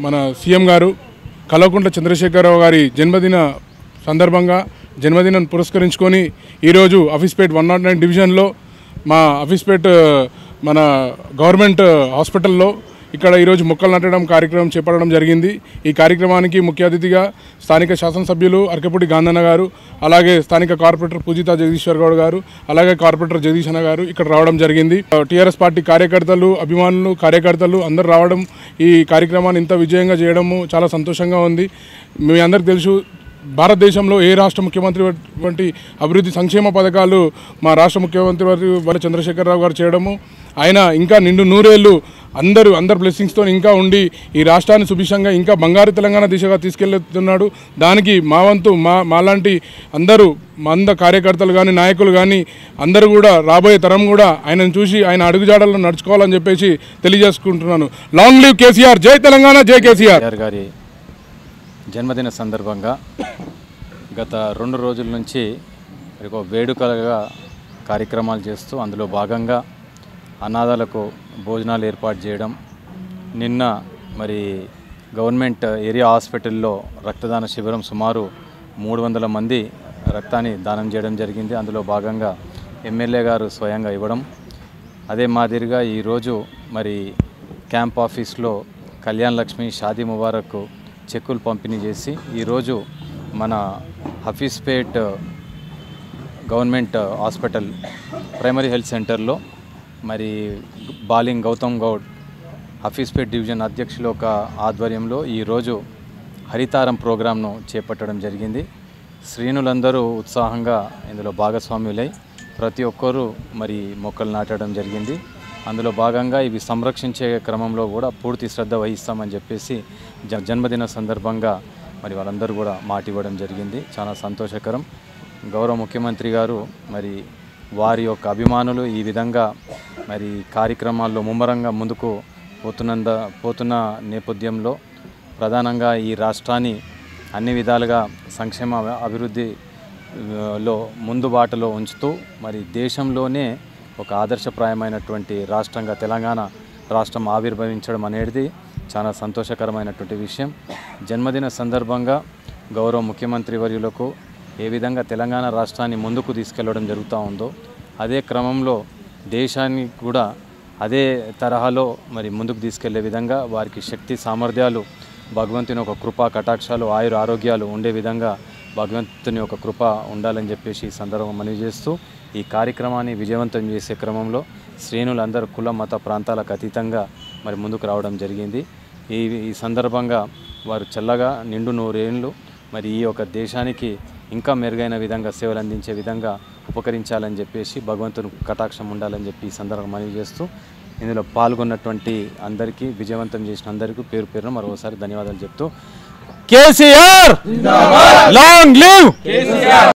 మన సీఎం గారు కల్వకుంట్ల చంద్రశేఖరరావు గారి జన్మదిన సందర్భంగా జన్మదినం పురస్కరించుకొని ఈరోజు ఆఫీస్పేట్ వన్ నాట్ నైన్ డివిజన్లో మా ఆఫీస్పేట్ మన గవర్నమెంట్ హాస్పిటల్లో ఇక్కడ ఈరోజు మొక్కలు నాటడం కార్యక్రమం చేపట్టడం జరిగింది ఈ కార్యక్రమానికి ముఖ్య అతిథిగా స్థానిక శాసనసభ్యులు అరకపూడి గాంధన్న గారు అలాగే స్థానిక కార్పొరేటర్ పూజిత జగదీశ్వర్ గౌడ్ గారు అలాగే కార్పొరేటర్ జగదీష్ అన్న గారు ఇక్కడ రావడం జరిగింది టీఆర్ఎస్ పార్టీ కార్యకర్తలు అభిమానులు కార్యకర్తలు అందరూ రావడం ఈ కార్యక్రమాన్ని ఇంత విజయంగా చేయడము చాలా సంతోషంగా ఉంది మీ అందరికి తెలుసు భారతదేశంలో ఏ రాష్ట్ర ముఖ్యమంత్రి వంటి అభివృద్ధి సంక్షేమ పథకాలు మా రాష్ట్ర ముఖ్యమంత్రి వారి వాళ్ళ చంద్రశేఖరరావు గారు చేయడము ఆయన ఇంకా నిండు నూరేళ్ళు అందరూ అందరు బ్లెస్సింగ్స్తో ఇంకా ఉండి ఈ రాష్ట్రాన్ని సుభిక్షంగా ఇంకా బంగారు తెలంగాణ దిశగా తీసుకెళ్తున్నాడు దానికి మా వంతు మా మాలాంటి అందరూ మా అంద కార్యకర్తలు కానీ నాయకులు కానీ అందరూ కూడా రాబోయే తరం కూడా ఆయనను చూసి ఆయన అడుగుజాడల్లో నడుచుకోవాలని చెప్పేసి తెలియజేసుకుంటున్నాను లాంగ్ లీవ్ కేసీఆర్ జై తెలంగాణ జై కేసీఆర్ కేఆర్ గారి జన్మదిన సందర్భంగా గత రెండు రోజుల నుంచి మరి ఒక వేడుకలుగా కార్యక్రమాలు చేస్తూ అందులో భాగంగా అనాథాలకు భోజనాలు ఏర్పాటు చేయడం నిన్న మరి గవర్నమెంట్ ఏరియా హాస్పిటల్లో రక్తదాన శిబిరం సుమారు మూడు వందల మంది రక్తాన్ని దానం చేయడం జరిగింది అందులో భాగంగా ఎమ్మెల్యే గారు స్వయంగా ఇవ్వడం అదే మాదిరిగా ఈరోజు మరి క్యాంప్ ఆఫీస్లో కళ్యాణ్ లక్ష్మి షాదీ ముబారక్ చెక్కులు పంపిణీ చేసి ఈరోజు మన Hafeezpet government hospital primary health సెంటర్లో మరి బాలింగ్ గౌతమ్ గౌడ్ హఫీస్పేట్ డివిజన్ అధ్యక్షుల ఒక ఆధ్వర్యంలో ఈరోజు హరితారం ప్రోగ్రాంను చేపట్టడం జరిగింది శ్రేణులందరూ ఉత్సాహంగా ఇందులో భాగస్వామ్యులై ప్రతి ఒక్కరూ మరి మొక్కలు నాటడం జరిగింది అందులో భాగంగా ఇవి సంరక్షించే క్రమంలో కూడా పూర్తి శ్రద్ధ వహిస్తామని చెప్పేసి జ జన్మదిన సందర్భంగా మరి వాళ్ళందరూ కూడా మాట ఇవ్వడం జరిగింది చాలా సంతోషకరం గౌరవ ముఖ్యమంత్రి గారు మరి వారి యొక్క అభిమానులు ఈ విధంగా మరి కార్యక్రమాల్లో ముమ్మరంగా ముందుకు పోతున్నంద పోతున్న నేపథ్యంలో ప్రధానంగా ఈ రాష్ట్రాన్ని అన్ని విధాలుగా సంక్షేమ అభివృద్ధి ఆ, లో ముందు బాటలో ఉంచుతూ మరి దేశంలోనే ఒక ఆదర్శప్రాయమైనటువంటి రాష్ట్రంగా తెలంగాణ రాష్ట్రం ఆవిర్భవించడం అనేది చాలా సంతోషకరమైనటువంటి విషయం జన్మదిన సందర్భంగా గౌరవ ముఖ్యమంత్రి వర్యులకు ఏ విధంగా తెలంగాణ రాష్ట్రాన్ని ముందుకు తీసుకెళ్లడం జరుగుతూ ఉందో అదే క్రమంలో దేశాన్ని కూడా అదే తరహాలో మరి ముందుకు తీసుకెళ్లే విధంగా వారికి శక్తి సామర్థ్యాలు భగవంతుని ఒక కృపా కటాక్షాలు ఆయుర ఆరోగ్యాలు ఉండే విధంగా భగవంతుని ఒక కృప ఉండాలని చెప్పేసి ఈ సందర్భం మనవి చేస్తూ ఈ కార్యక్రమాన్ని విజయవంతం చేసే క్రమంలో శ్రేణులందరూ కుల మత ప్రాంతాలకు అతీతంగా మరి ముందుకు రావడం జరిగింది ఈ ఈ సందర్భంగా వారు చల్లగా నిండు నూరేళ్ళు మరి ఈ యొక్క దేశానికి ఇంకా మెరుగైన విధంగా సేవలు అందించే విధంగా ఉపకరించాలని చెప్పేసి భగవంతుని కటాక్షం ఉండాలని చెప్పి ఈ సందర్భంగా మనవి చేస్తూ ఇందులో పాల్గొన్నటువంటి అందరికీ విజయవంతం చేసిన అందరికీ పేరు పేరున మరోసారి ధన్యవాదాలు చెప్తూ కేసీఆర్ లాంగ్ లివ్